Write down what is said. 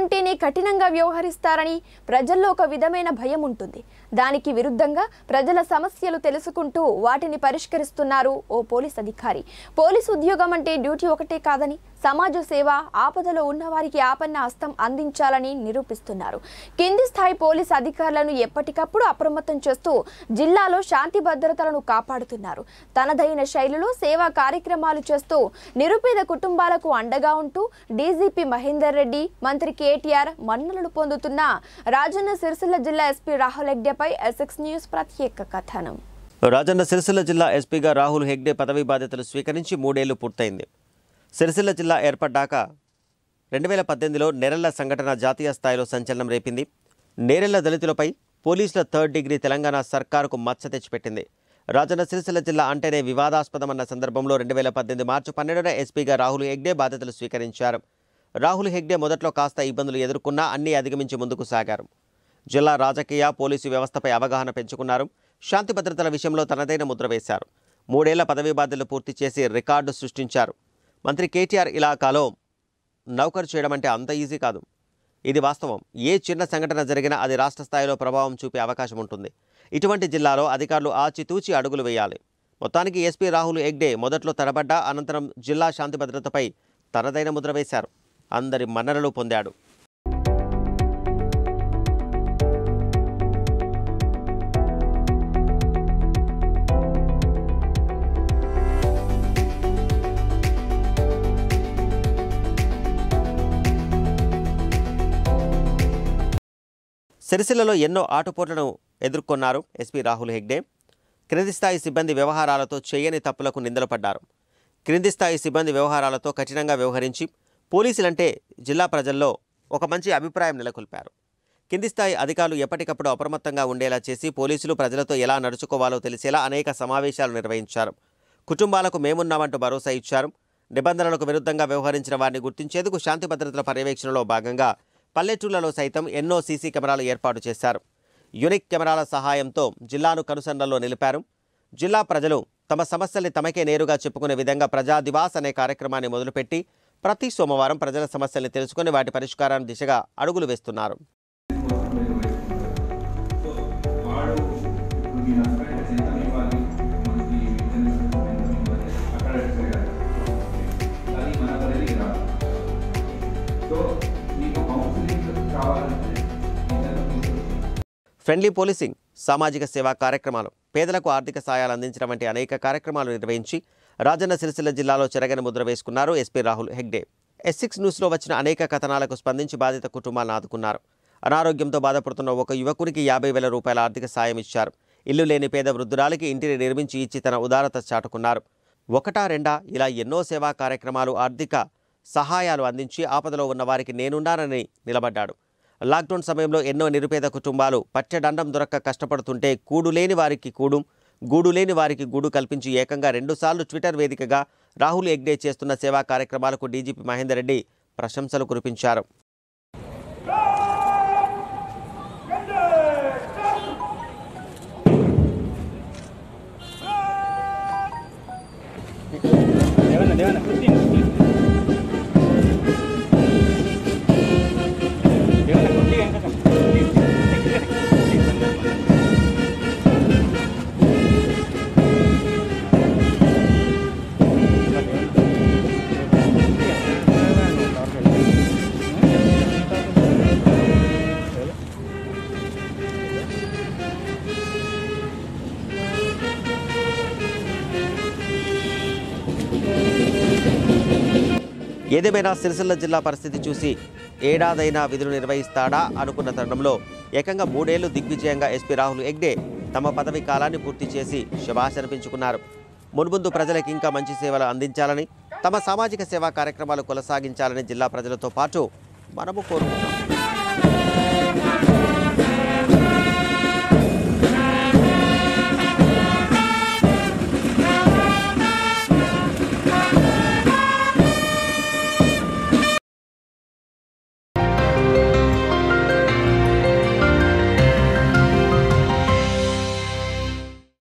అంటేనే కఠినంగా వ్యవహరిస్తారని ప్రజల్లో ఒక విధమైన భయం ఉంటుంది దానికి విరుద్ధంగా ప్రజల సమస్యలు తెలుసుకుంటూ వాటిని పరిష్కరిస్తున్నారు ఓ పోలీస్ అధికారి పోలీస్ ఉద్యోగం అంటే డ్యూటీ ఒకటే కాదని సమాజ సేవ ఆపదలో ఉన్నవారికి ఆపన్న హస్తం అందించాలని నిరూపిస్తున్నారు కింది స్థాయి పోలీస్ అధికారులను ఎప్పటికప్పుడు అప్రమత్తం చేస్తూ జిల్లాలో శాంతి భద్రతలను కాపాడుతున్నారు తనదైన శైలిలో సేవా కార్యక్రమాలు చేస్తూ నిరుపేద కుటుంబాలకు అండగా ఉంటూ డీజీపీ మహేందర్ రెడ్డి మంత్రి కేటీఆర్ మన్ననలు పొందుతున్న రాజన్న సిరిసిల్ల జిల్లా ఎస్పీ రాహుల్ హెగ్డేపై ఎస్ఎక్స్ న్యూస్ ప్రత్యేక కథనం రాజన్న సిరిసిల్ల జిల్లా ఎస్పీగా రాహుల్ హెగ్డే పదవీ బాధ్యతలు స్వీకరించి మూడేళ్లు పూర్తయింది సిరిసిల్ల జిల్లా ఏర్పడ్డాక రెండు వేల పద్దెనిమిదిలో నేరెళ్ల సంఘటన జాతీయ స్థాయిలో సంచలనం రేపింది నేరెళ్ల దళితులపై పోలీసుల థర్డ్ డిగ్రీ తెలంగాణ సర్కారుకు మచ్చ తెచ్చిపెట్టింది రాజన్న సిరిసిల్ల జిల్లా అంటేనే వివాదాస్పదమన్న సందర్భంలో రెండు వేల పద్దెనిమిది మార్చి పన్నెండున ఎస్పీగా రాహుల్ హెగ్డే బాధ్యతలు స్వీకరించారు రాహుల్ హెగ్డే మొదట్లో కాస్త ఇబ్బందులు ఎదుర్కొన్నా అన్నీ అధిగమించి ముందుకు సాగారు జిల్లా రాజకీయ పోలీసు వ్యవస్థపై అవగాహన పెంచుకున్నారు శాంతి భద్రతల విషయంలో తనదైన ముద్ర వేశారు మూడేళ్ల పదవీ బాధ్యతలు పూర్తి చేసి రికార్డు సృష్టించారు మంత్రి కేటీఆర్ ఇలాకాలో నౌకరు చేయడం అంటే అంత ఈజీ కాదు ఇది వాస్తవం ఏ చిన్న సంఘటన జరిగినా అది రాష్ట్ర స్థాయిలో ప్రభావం చూపే అవకాశం ఉంటుంది ఇటువంటి జిల్లాలో అధికారులు ఆచితూచి అడుగులు వేయాలి మొత్తానికి ఎస్పీ రాహుల్ ఎగ్డే మొదట్లో తడబడ్డా అనంతరం జిల్లా శాంతి భద్రతపై తనదైన ముద్ర వేశారు అందరి మన్ననలు పొందాడు సిరిసిల్లలో ఎన్నో ఆటుపోట్లను ఎదుర్కొన్నారు ఎస్పీ రాహుల్ హెగ్డే క్రింది స్థాయి సిబ్బంది వ్యవహారాలతో చేయని తప్పులకు నిందలు పడ్డారు క్రింది స్థాయి సిబ్బంది వ్యవహారాలతో కఠినంగా వ్యవహరించి పోలీసులంటే జిల్లా ప్రజల్లో ఒక మంచి అభిప్రాయం నెలకొల్పారు కింది స్థాయి అధికారులు ఎప్పటికప్పుడు అప్రమత్తంగా ఉండేలా చేసి పోలీసులు ప్రజలతో ఎలా నడుచుకోవాలో తెలిసేలా అనేక సమావేశాలు నిర్వహించారు కుటుంబాలకు మేమున్నామంటూ భరోసా ఇచ్చారు నిబంధనలకు విరుద్ధంగా వ్యవహరించిన వారిని గుర్తించేందుకు శాంతి భద్రతల పర్యవేక్షణలో భాగంగా పల్లెటూళ్లలో సైతం ఎన్నో సీసీ కెమెరాలు ఏర్పాటు చేశారు యునిక్ కెమెరాల సహాయంతో జిల్లాను కనుసన్నల్లో నిలిపారు జిల్లా ప్రజలు తమ సమస్యల్ని తమకే నేరుగా చెప్పుకునే విధంగా ప్రజా దివాస్ అనే కార్యక్రమాన్ని మొదలుపెట్టి ప్రతి సోమవారం ప్రజల సమస్యల్ని తెలుసుకుని వాటి పరిష్కారాన్ని దిశగా అడుగులు వేస్తున్నారు సో వాడు ఇప్పుడు మీ హస్బెండ్ ఎంత ఇవ్వాలి మనకి బిజినెస్ ఎంత ఇవ్వాలి అక్కడ చేయాలి అది మన పరిధికి రాదు సో మీకు కౌన్సిలింగ్ కావాలంటే ఇతను తీసుకొచ్చి ఫ్రెండ్లీ పోలీసింగ్ సామాజిక సేవా కార్యక్రమాలు పేదలకు ఆర్థిక సాయాలు అందించడం వంటి అనేక కార్యక్రమాలు నిర్వహించి రాజన్న సిరిసిల్ల జిల్లాలో చెరగని ముద్ర వేసుకున్నారు SP Rahul Hegde S six న్యూస్లో వచ్చిన అనేక కథనాలకు స్పందించి బాధిత కుటుంబాలను ఆదుకున్నారు అనారోగ్యంతో బాధపడుతున్న ఒక యువకునికి యాభై వేల రూపాయల ఆర్థిక సాయం ఇచ్చారు ఇల్లు లేని పేద వృద్ధురాలికి ఇంటిని నిర్మించి ఇచ్చి తన ఉదారత చాటుకున్నారు ఒకటా రెండా ఇలా ఎన్నో సేవా కార్యక్రమాలు ఆర్థిక సహాయాలు అందించి ఆపదలో ఉన్న వారికి నేనున్నానని నిలబడ్డాడు లాక్డౌన్ సమయంలో ఎన్నో నిరుపేద కుటుంబాలు పట్టెడండం దొరక్క కష్టపడుతుంటే కూడు లేని వారికి కూడు గూడు లేని వారికి గూడు కల్పించి ఏకంగా రెండుసార్లు ట్విట్టర్ వేదికగా రాహుల్ ఎగ్డే చేస్తున్న సేవా కార్యక్రమాలకు డీజీపీ మహేందర్ రెడ్డి ప్రశంసలు కురిపించారు ఏదేమైనా సిరిసిల్ల జిల్లా పరిస్థితి చూసి ఏడాదైనా విధులు నిర్వహిస్తాడా అనుకున్న తరుణంలో ఏకంగా మూడేళ్లు దిగ్విజయంగా ఎస్పీ రాహుల్ ఎగ్డే తమ పదవి కాలాన్ని పూర్తి చేసి శభాష్ అనిపించుకున్నారు మున్ముందు ప్రజలకు ఇంకా మంచి సేవలు అందించాలని తమ సామాజిక సేవా కార్యక్రమాలు కొనసాగించాలని జిల్లా ప్రజలతో పాటు మనము కోరుకుంటున్నాం